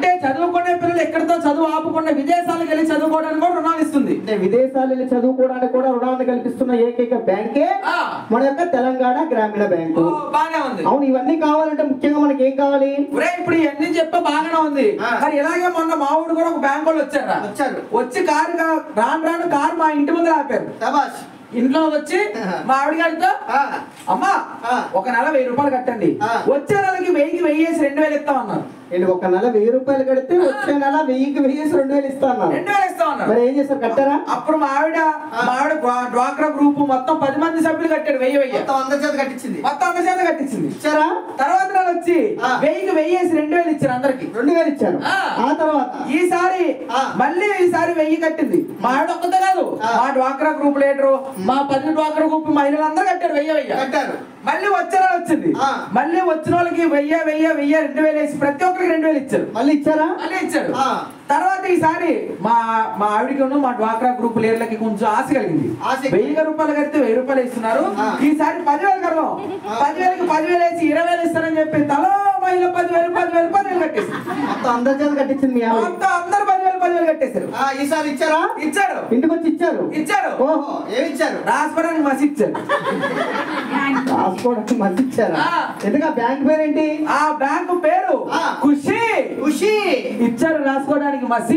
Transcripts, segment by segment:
అంటే చదువుకునే పిల్లలు ఎక్కడితో చదువు ఆపకుండా విదేశాలకు వెళ్ళి చదువుకోవడానికి కూడా రుణాలు ఇస్తుంది అంటే విదేశాలు వెళ్ళి చదువుకోవడానికి కూడా రుణాన్ని కల్పిస్తున్న ఏకైక బ్యాంకే ఆ, మన యొక్క తెలంగాణ గ్రామీణ బ్యాంకు ఓ, బాగానే ఉంది అవును ఇవన్నీ కావాలంటే ముఖ్యంగా మనకి ఏం కావాలి ఒరే ఇప్పుడు ఇవన్నీ చెప్పే బాగానే ఉంది ఆ. మరి ఇలాగే మొన్న మా ఊడు కూడా ఒక బ్యాంక్ వాళ్ళు వచ్చారా వచ్చారు. వచ్చి కారు గా- రాను రాను కారు మా ఇంటి ముందు ఆపారు శబాష్ ఇంట్లో వచ్చి మా ఆవిడ గారితో అమ్మా ఆ. ఒక నెల వెయ్యి రూపాయలు కట్టండి ఆ. వచ్చే నెలకి వెయ్యికి వెయ్యేసి రెండు వేలు ఇస్తామన్నారు నేను ఒక నెల వెయ్యి రూపాయలు కడితే వచ్చే నెల వెయ్యికి వెయ్యేసి రెండు వేలు ఇస్తా అన్నారు రెండు వేలు ఇస్తామన్నారు మరి ఏం చేశారు కట్టారా అప్పుడు మా ఆవిడ మా ఆవిడ డ్వా- డ్వాక్రా గ్రూప్ మొత్తం పది మంది సభ్యులు కట్టాడు వెయ్యి వెయ్యి అందరి చేత కట్టించింది మొత్తం అమ్మ చేత కట్టించింది ఇచ్చారా తర్వాత నెల వచ్చి ఆ. వెయ్యికి వెయ్యేసి రెండు వేలు ఇచ్చారు అందరికి రెండు వేలు ఇచ్చారు ఆ. ఆ తర్వాత ఈసారి ఆ. మళ్ళీ ఈసారి వెయ్యి కట్టింది మా ఆవిడ ఒక్కతే కాదు ఆ. మా డ్వాక్రా గ్రూప్ లీడరు మా పది డ్వాక్రా గ్రూప్ మహిళలందరూ కట్టారు వెయ్యి వెయ్యి కట్టారు మళ్ళీ వచ్చే నెల వచ్చింది ఆ. మళ్ళీ వచ్చిన వాళ్ళకి వెయ్యి వెయ్యి వెయ్యి రెండు వేలు వేసి ప్రతి ఒక్కరికి రెండు వేలు ఇచ్చారు మళ్ళీ ఇచ్చారా మళ్ళీ ఇచ్చారు ఆ. తర్వాత ఈసారి మా మా ఆవిడకి మా డ్వాక్రా గ్రూప్ లీడర్లకి కొంచెం ఆశ కలిగింది ఆశ. వెయ్యి రూపాయలు కడితే వెయ్యి రూపాయలు ఇస్తున్నారు ఆ. ఈసారి పదివేలు కడదాం ఆ. పదివేలకి పదివేలు వేసి ఇరవై వేలు ఇస్తారని చెప్పి తలో మహిళ పదివేలు పదివేలు పదివేలు కట్టేసి మొత్తం అందరి చేత కట్టించింది మీ ఆవిడ మొత్తం అందరు పదివేలు పదివేలు కట్టేశారు ఆ, ఈసారి ఇచ్చారా ఇచ్చారు ఇంటికి వచ్చి ఇచ్చారు ఇచ్చారు ఓహో ఏమి ఇచ్చారు రాసుకోవడానికి మసి ఇచ్చారు రాసుకోవడానికి మంచి ఇచ్చారా ఆ. ఎందుకు ఆ బ్యాంక్ పేరేంటి ఆ బ్యాంకు పేరు ఆ. ఖుషి ఖుషి ఇచ్చారు రాసుకోవడానికి మసి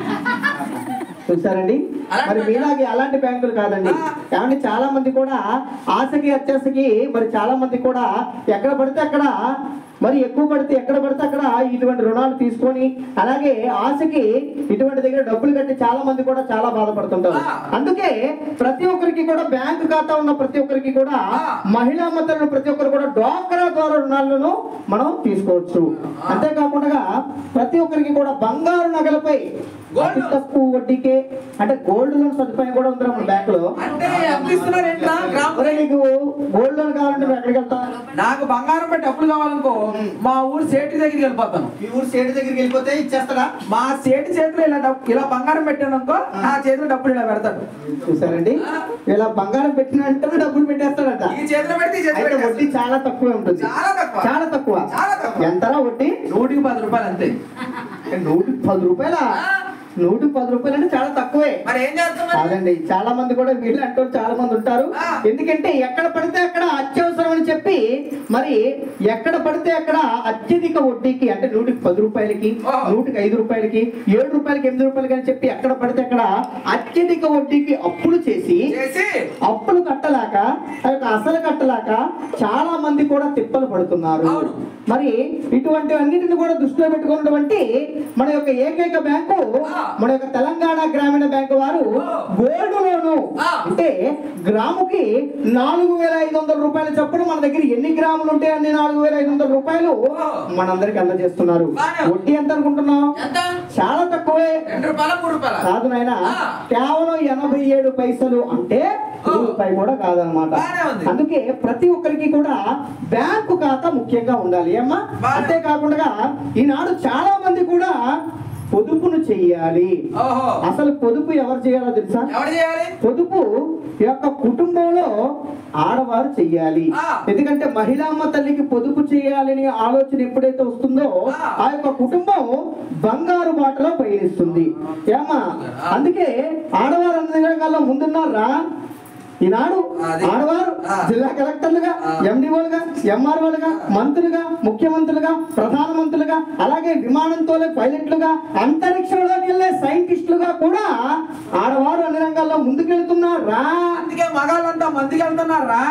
చూసారండి అలాంటి మరి మీలాగే అలాంటి బ్యాంకులు కాదండి ఆ. ఏమంటే చాలా మంది కూడా ఆశకి అత్యాశకి మరి చాలా మంది కూడా ఎక్కడ పడితే అక్కడ మరి ఎక్కువ పడితే ఎక్కడ పడితే అక్కడ ఇటువంటి రుణాలు తీసుకొని అలాగే ఆశకి ఇటువంటి దగ్గర డబ్బులు కట్టి చాలా మంది కూడా చాలా బాధపడుతుంటారు ఆ. అందుకే ప్రతి ఒక్కరికి కూడా బ్యాంకు ఖాతా ఉన్న ప్రతి ఒక్కరికి కూడా ఆ. మహిళా మద్దతులను ప్రతి ఒక్కరు కూడా డ్వాక్రా ద్వారా రుణాలను మనం తీసుకోవచ్చు అంతేకాకుండా ప్రతి ఒక్కరికి కూడా బంగారు నగలపై గోల్డ్ అతి తక్కువ వడ్డీకే అంటే గోల్డ్ లోన్ సదుపాయం కూడా ఉంది మన బ్యాంక్ లో అంటే ఎంత ఇస్తున్నారు ఏంటా గ్రామ ఒరే నీకు గోల్డ్ లోన్ కావాలంటే నువ్వు ఎక్కడికి వెళ్తా నాకు బంగారం పెట్టి అప్పులు కావాలనుకో మా ఊరు సేటు దగ్గరికి వెళ్ళిపోతాను ఈ ఊరు స్టేట్ దగ్గరికి వెళ్ళిపోతే ఇచ్చేస్తాడా మా సేటు చేతిలో ఇలా డబ్బు ఇలా బంగారం పెట్టాను అనుకో నా చేతిలో డబ్బులు ఇలా పెడతాడు చూసారండి ఇలా బంగారం పెట్టిన వెంటనే డబ్బులు పెట్టేస్తాడట ఈ చేతిలో పెడితే ఈ చేతిలో అయితే వడ్డీ పెట్టేస్తాడు. చాలా తక్కువే ఉంటుంది చాలా తక్కువ చాలా తక్కువ చాలా తక్కువ. ఎంతరా వడ్డీ నూటికి పది రూపాయలు అంతే నూటికి పది రూపాయల ఆ. నూటికి పది రూపాయలు అంటే చాలా తక్కువే మరి ఏం చేస్తాం మరి? కాదండి చాలా మంది కూడా వీళ్ళు అంటూ చాలా మంది ఉంటారు ఆ. ఎందుకంటే ఎక్కడ పడితే అక్కడ అత్యవసరం అని చెప్పి మరి ఎక్కడ పడితే అక్కడ అత్యధిక వడ్డీకి అంటే నూటికి పది రూపాయలకి ఆ. నూటికి ఐదు రూపాయలకి ఏడు రూపాయలకి ఎనిమిది రూపాయలకి అని చెప్పి ఎక్కడ పడితే అక్కడ అత్యధిక వడ్డీకి అప్పులు చేసి చేసి అప్పులు కట్టలేక ఆ యొక్క అసలు కట్టలేక చాలా మంది కూడా తిప్పలు పడుతున్నారు అవును. మరి ఇటువంటి అన్నిటిని కూడా దృష్టిలో పెట్టుకున్నటువంటి మన యొక్క ఏకైక బ్యాంకు ఆ. మన యొక్క తెలంగాణ గ్రామీణ బ్యాంకు వారు ఆ. గోల్డ్ లోను ఆ. అంటే గ్రాముకి నాలుగు వేల ఐదు వందల రూపాయల చొప్పున మన దగ్గర ఎన్ని గ్రాములు ఉంటే అన్ని నాలుగు వేల ఐదు వందల రూపాయలు ఆ. మనందరికి అందజేస్తున్నారు బానే. వడ్డీ ఎంత అనుకుంటున్నాం ఎంత చాలా తక్కువే రెండు రూపాయల మూడు రూపాయల కాదు నాయన ఆ. కేవలం ఎనభై ఏడు పైసలు అంటే ఓ. రూపాయి కూడా కాదనమాట బానే ఉంది. అందుకే ప్రతి ఒక్కరికి కూడా బ్యాంకు ఖాతా ముఖ్యంగా ఉండాలి ఏమ్మా బానే. అంతేకాకుండా ఈనాడు చాలా మంది కూడా పొదుపును చెయ్యాలి ఓహో అసలు పొదుపు ఎవరు చేయాలో తెలుసా ఎవరు చేయాలి పొదుపు ఈ యొక్క కుటుంబంలో ఆడవారు చెయ్యాలి ఆ. ఎందుకంటే మహిళామ్మ తల్లికి పొదుపు చేయాలని ఆలోచన ఎప్పుడైతే వస్తుందో ఆ. ఆ యొక్క కుటుంబం బంగారు బాటలో పయనిస్తుంది ఏమా అందుకే ఆడవారు అన్ని రంగాల్లో ముందున్నారా ఈనాడు అది. ఆడవారు ఆ. జిల్లా కలెక్టర్లుగా ఆ. ఎండిఓలుగా ఎంఆర్ఓలుగా మంత్రులుగా ముఖ్యమంత్రులుగా ప్రధానమంత్రులుగా అలాగే విమానంతో పైలట్లుగా అంతరిక్షంలోకి వెళ్ళే సైంటిస్టులుగా కూడా ఆడవారు అన్ని రంగాల్లో ముందుకెళ్తున్నారా అందుకే మగాళ్ళంతా మందికి వెళ్తున్నారా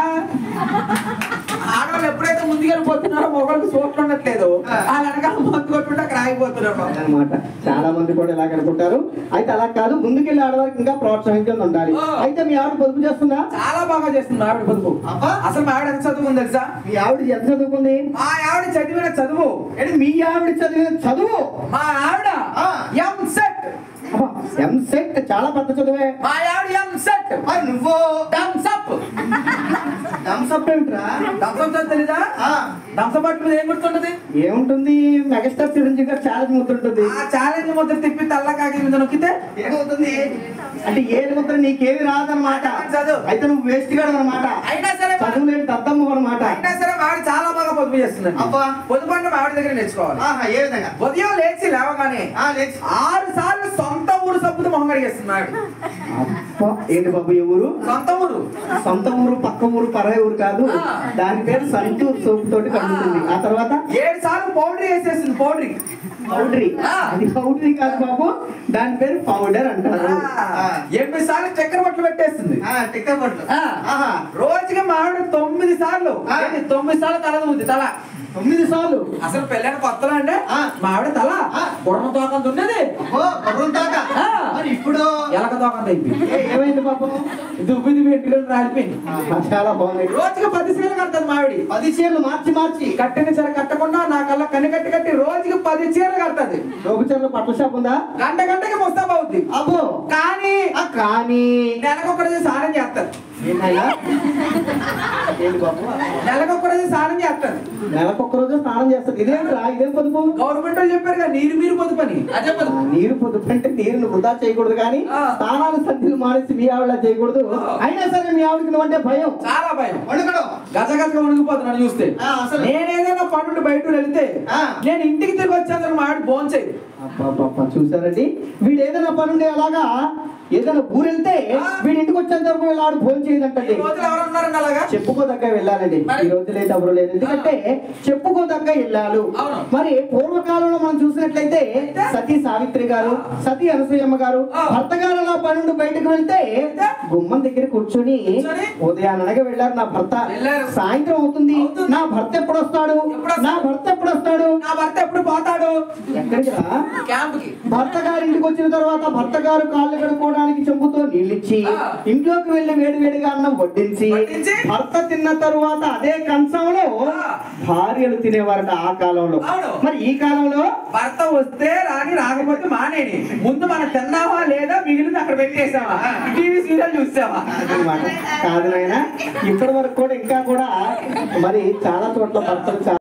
ఆడవాళ్ళు ఎప్పుడైతే ముందుకు వెళ్ళిపోతున్నారో మొగలకు చోట్లు ఉండట్లేదు వాళ్ళ వెనకాల మందు కొట్టుకుంటే అక్కడ ఆగిపోతున్నారు పాపం. అన్నమాట చాలా మంది కూడా ఇలాగ అనుకుంటారు అయితే అలా కాదు ముందుకెళ్ళి ఆడవారికి ఇంకా ప్రోత్సహించడం ఉండాలి ఆ. అయితే మీ ఆవిడ పొదుపు చేస్తుందా చాలా బాగా చేస్తుంది మా ఆవిడ పొదుపు అబ్బా. అసలు మా ఆవిడ ఎంత చదువుకుంది తెలుసా మీ ఆవిడ ఎంత చదువుకుంది మా ఆవిడ చదివిన చదువు అంటే మీ ఆవిడ చదివిన చదువు మా ఆవిడ ఆ. ఎం సెట్ ఎంసెట్ చాలా పెద్ద చదువే మా ఆవిడ ఎం సెట్ మరి నువ్వు థమ్సప్ థమ్స్అప్ ఏమిట్రా థమ్సప్ తెలీదా ఆ, థమ్సప్ పట్టు మీద ఏం గుర్తుంటది ఏముంటుంది మెగాస్టార్ చిరంజీవి గారు చాలా ముద్దుంటుంది ఆ ఛాలెంజ్ ముద్ర తిప్పి తెల్లకాకి మీద నొక్కితే ఏమవుతుంది అంటే ఏది ముద్ర నీకేమి రాదన్నమాట చదువు. అయితే నువ్వు వేస్ట్ గాడు అనమాట అయినా సరే మా- చదువు లేని దద్దమ్మ అనమాట అయినా సరే మావిడ చాలా బాగా పొదుపు చేస్తుంది అబ్బా. పొదుపు అంటే మావిడ దగ్గర నేర్చుకోవాలి ఆహా ఏ విధంగా ఉదయం లేచి లేవగానే ఆ, లేచి. ఆరు సార్లు సొంత ఊరు సబ్బుతో మొహం కడిగేస్తుంది మావిడ అబ్బా, ఏంటి బాబు ఏ ఊరు సొంత ఊరు సొంత ఊరు పక్క ఊరు పరాయి ఊరు కాదు ఆ. దాని పేరు సంతూర్ సోప్ తోటి కలుగుతుంది ఆ తర్వాత ఏడు సార్లు పౌడర్ వేసేస్తుంది పౌడర్ పౌడరీ ఆ. అది పౌడరీ కాదు బాబు దాని పేరు పౌడర్ అంటారు ఆ. ఎనిమిది సార్లు చక్కెర బట్టలు పెట్టేస్తుంది ఆ, టిక్కా పట్టు ఆ. ఆహా రోజుకి మావిడ తొమ్మిది సార్లు ఆ. ఏంటి, తొమ్మిది సార్లు తల ఉంది తల తొమ్మిది సార్లు అసలు పెళ్ళైన కొత్తలో అంటే ఆ. మావిడ తల ఆ. గుర్రం తోకంత ఉండేది ఓ బరువు దాకా ఆ. మరి ఇప్పుడు ఎలక తోకంత అయిపోయింది ఏ- ఏమైంది బాబు దుబ్బి దుబ్బి ఎట్టులో రాలిపోయింది ఆహా, చాలా బాగుంది రోజుకి పది సీలు కడుతుంది మావిడి పది చీరలు మార్చి మార్చి కట్టిన చీర కట్టకుండా నా కళ్ళ కన్ను కట్టి కట్టి రోజుకి పది చీరలు కడుతుంది రోగుచర్ల పట్ల షాప్ ఉందా గంట గంటకి ముస్తాబ్ అవుద్ది అబ్బో కానీ ఆ, కానీ నెలకొక రోజు స్నానం చేస్తారు ఏంటయ్యా ఏంటి బాబు నెలకొక రోజు స్నానం చేస్తారు నెలకొక్క రోజు స్నానం చేస్తారు ఇదేంట్రా ఇదేం పొదుపు గవర్నమెంట్ వాళ్ళు చెప్పారు కదా నీరు మీరు పొద్దు పని అదే ఆ, పొదుపు నీరు పొదుపు అంటే నీరుని వృధా చేయకూడదు కానీ ఆ. స్నానాలు సంధ్యలు మానేసి మీ ఆవిడ చేయకూడదు ఆ. అయినా సరే మీ ఆవిడకి నువ్వంటే భయం చాలా భయం వండుకడం గజ గజ వణికిపోతున్నాడు చూస్తే ఆ, అసలు- నేను ఏదైనా పనుండి బయట వెళ్తే ఆ. నేను ఇంటికి తిరిగి వచ్చేందుకు మా ఆవిడ ఫోన్ చేయదు అబ్బబ్బబ్బా, చూసారండి వీడు ఏదైనా పనుండి అలాగా ఏదైనా ఊరెళ్తే ఆ. వీడి ఇంటికి వచ్చేంత వరకు వీళ్ళు ఆడు ఫోన్ ఈ చేయదంటండి రోజులు ఎవరు ఉన్నారండి అలాగా చెప్పుకోదగ్గ వెళ్ళాలండి మరి? ఈ రోజు లేదు ఎవరు లేదు ఎందుకంటే చెప్పుకోదగ్గ ఇల్లాలు అవును. మరి పూర్వకాలంలో మనం చూసినట్లయితే అయితే? సతీ సావిత్రి గారు సతీ అనసూయమ్మ గారు ఆ. భర్త గారు అలా పనుండి బయటకు వెళ్తే అయితే? గుమ్మం దగ్గర కూర్చొని కూర్చొని? ఉదయాన్నగా వెళ్ళారు నా భర్త వెళ్ళారు. సాయంత్రం అవుతుంది అవుతుంది. నా భర్త ఎప్పుడు వస్తాడు ఎప్పుడు వస్తాడు? నా భర్త ఎప్పుడు వస్తాడు నా భర్త ఎప్పుడు పోతాడు ఎక్కడికి రా క్యాంప్ కి భర్త గారి ఇంటికి వచ్చిన తర్వాత భర్త గారు కాళ్ళు కడుక్కోవడానికి చెంబుతో నీళ్ళిచ్చి ఆ. ఇంట్లోకి వెళ్లి వేడి వేడిగా అన్నం వడ్డించి వడ్డించి? భర్త తిన్న తరువాత అదే కంచంలో ఆ. భార్యలు తినేవారట ఆ కాలంలో అవును. మరి ఈ కాలంలో భర్త వస్తే రాని రాకపోతే మానేని ముందు మనం తిన్నావా లేదా మిగిలింది అక్కడ పెట్టేసావా టీవీ సీరియల్ చూసావా అదనమాట కాదు నాయన ఇప్పటి వరకు కూడా ఇంకా కూడా మరి చాలా చోట్ల భర్తలు చాలా